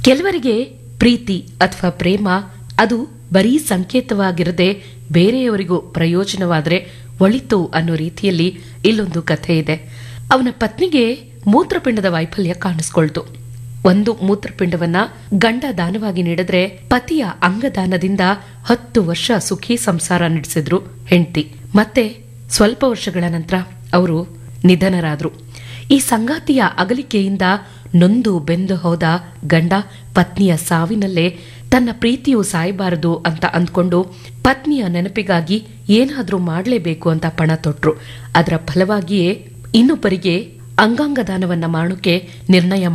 ಕೆಲವರಿಗೆ ಪ್ರೀತಿ ಅಥವಾ ಪ್ರೇಮ ಅದು ಬರೀ ಸಂಕೇತವಾಗಿರದೆ ಬೇರೆಯವರಿಗೂ ಪ್ರಯೋಜನವಾದರೆ ಒಳಿತು ಅನ್ನೋ ರೀತಿಯಲ್ಲಿ ಇಲ್ಲೊಂದು ಕಥೆ ಇದೆ ಅವನ ಪತ್ನಿಗೆ ಮೂತ್ರಪಿಂಡದ ವೈಫಲ್ಯ ಕಾಣಿಸ್ಕೊಳ್ತು ಒಂದು ಮೂತ್ರಪಿಂಡವನ್ನ ಗಂಡ ದಾನವಾಗಿ ನೀಡಿದ್ರೆ ಪತಿಯ ಅಂಗದಾನದಿಂದ ಹತ್ತು ವರ್ಷ ಸುಖಿ ಸಂಸಾರ ನಡೆಸಿದ್ರು ಹೆಂಡತಿ ಮತ್ತೆ ಸ್ವಲ್ಪ ವರ್ಷಗಳ ನಂತರ ಅವರು ನಿಧನರಾದ್ರು ಈ ಸಂಗಾತಿಯ ಅಗಲಿಕೆಯಿಂದ ನೊಂದು ಬೆಂದು ಹೋದ ಗಂಡ ಪತ್ನಿಯ ಸಾವಿನಲ್ಲೇ ತನ್ನ ಪ್ರೀತಿಯು ಸಾಯಬಾರದು ಅಂತ ಅಂದ್ಕೊಂಡು ಪತ್ನಿಯ ನೆನಪಿಗಾಗಿ ಏನಾದ್ರೂ ಮಾಡಲೇಬೇಕು ಅಂತ ಪಣ ತೊಟ್ರು ಅದರ ಫಲವಾಗಿಯೇ ಇನ್ನೊಬ್ಬರಿಗೆ ಅಂಗಾಂಗ ದಾನವನ್ನ ಮಾಡೋಕೆ ನಿರ್ಣಯ